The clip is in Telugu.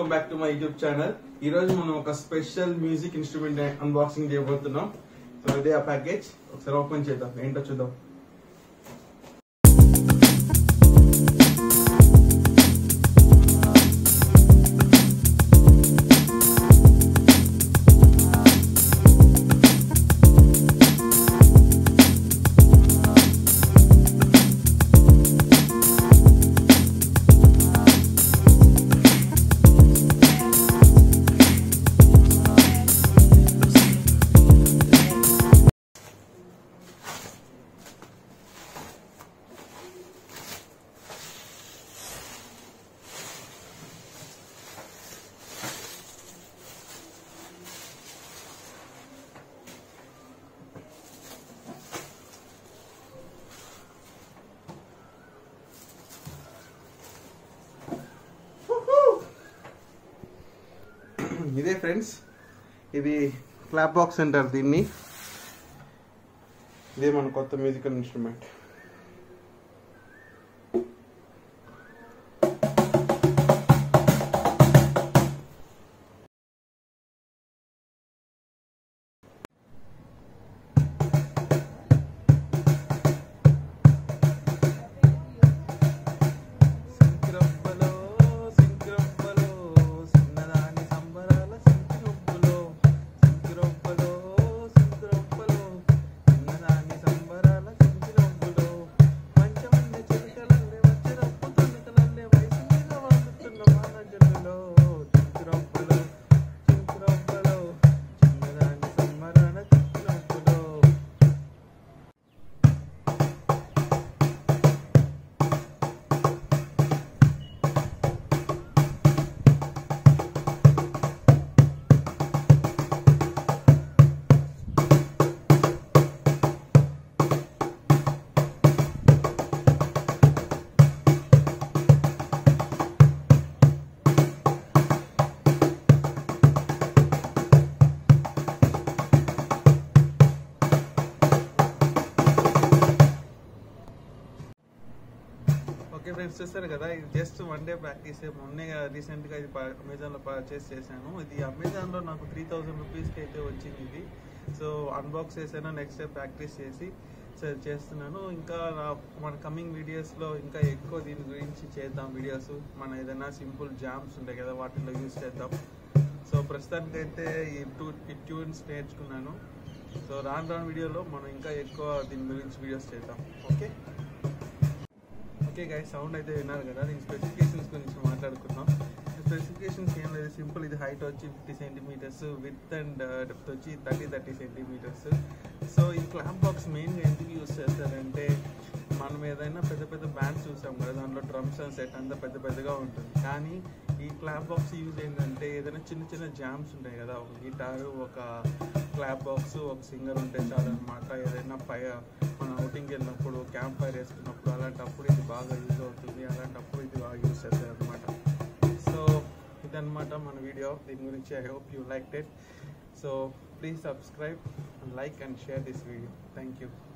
welcome back to my YouTube channel ఈ రోజు మనం ఒక స్పెషల్ మ్యూజిక్ ఇన్స్ట్రుమెంట్ అన్బాక్సింగ్ చేయబోతున్నాం సో ఇదే ఆ ప్యాకేజ్ ఒకసారి ఓపెన్ చేద్దాం ఏంటో చూద్దాం ఇదే ఫ్రెండ్స్ ఇది క్లాప్ బాక్స్ అంటారు దీన్ని ఇదే మన కొత్త మ్యూజికల్ ఇన్స్ట్రుమెంట్ సంక్రప్పలో సంక్రప్పలో చిన్నదాని సంబరాల సంక్రప్పలో సంక్రప్పలో సంక్రప్పలో చిన్నదాని సంబరాల సంక్రప్పలో పంచమంది చిలకలల్లే వచ్చినప్పు తొలకలల్లే వయసు మీద వాడుతున్న మానజనులో సంక్రప్పలో సంక్రప్పలో చిన్నదాని సంబరాల సంక్రప్పలో ఓకే ఫ్రెండ్స్ చూస్తారు కదా ఇది జస్ట్ వన్ డే ప్రాక్టీస్ మొన్నే రీసెంట్ గా ఇది అమెజాన్ లో పర్చేస్ చేశాను ఇది అమెజాన్ లో నాకు త్రీ థౌసండ్ రూపీస్ కి అయితే వచ్చింది ఇది సో అన్బాక్స్ చేశాను నెక్స్ట్ డే ప్రాక్టీస్ చేసి సో చేస్తున్నాను ఇంకా నా మన కమింగ్ వీడియోస్ లో ఇంకా ఎక్కువ దీని గురించి చేద్దాం వీడియోస్ మన ఏదైనా సింపుల్ జామ్స్ ఉంటాయి కదా వాటిలో యూస్ చేద్దాం సో ప్రస్తుతానికి అయితే ఈ టూ ఈ ట్యూన్స్ నేర్చుకున్నాను సో రాను రాను వీడియోలో మనం ఇంకా ఎక్కువ దీని గురించి వీడియోస్ చేద్దాం ఓకే ఓకే గైస్ సౌండ్ అయితే విన్నారు కదా దీని స్పెసిఫికేషన్స్ గురించి మాట్లాడుకుందాం స్పెసిఫికేషన్స్ ఏం లేదు సింపుల్ ఇది హైట్ వచ్చి fifty centimetres width and depth వచ్చి థర్టీ థర్టీ సెంటీమీటర్స్ సో ఈ క్లాంప్ బాక్స్ మెయిన్గా ఎందుకు యూస్ చేస్తారంటే మనం ఏదైనా పెద్ద పెద్ద బ్యాండ్స్ చూసాం కదా దాంట్లో డ్రమ్స్ అండ్ సెట్ అంతా పెద్ద పెద్దగా ఉంటుంది కానీ ఈ క్లాప్ బాక్స్ యూజ్ ఏంటంటే ఏదైనా చిన్న చిన్న జామ్స్ ఉంటాయి కదా ఒక గిటారు ఒక క్లాప్ బాక్స్ ఒక సింగర్ ఉంటే చాలు అనమాట ఏదైనా పై మన అవుటింగ్కి వెళ్ళినప్పుడు క్యాంప్ ఫైర్ వేసుకున్నప్పుడు అలాంటప్పుడు ఇది బాగా యూజ్ అవుతుంది అలాంటప్పుడు ఇది బాగా యూజ్ చేస్తారు అనమాట సో ఇదన్నమాట మన వీడియో దీని గురించి I hope you like it so please subscribe like and share this video thank you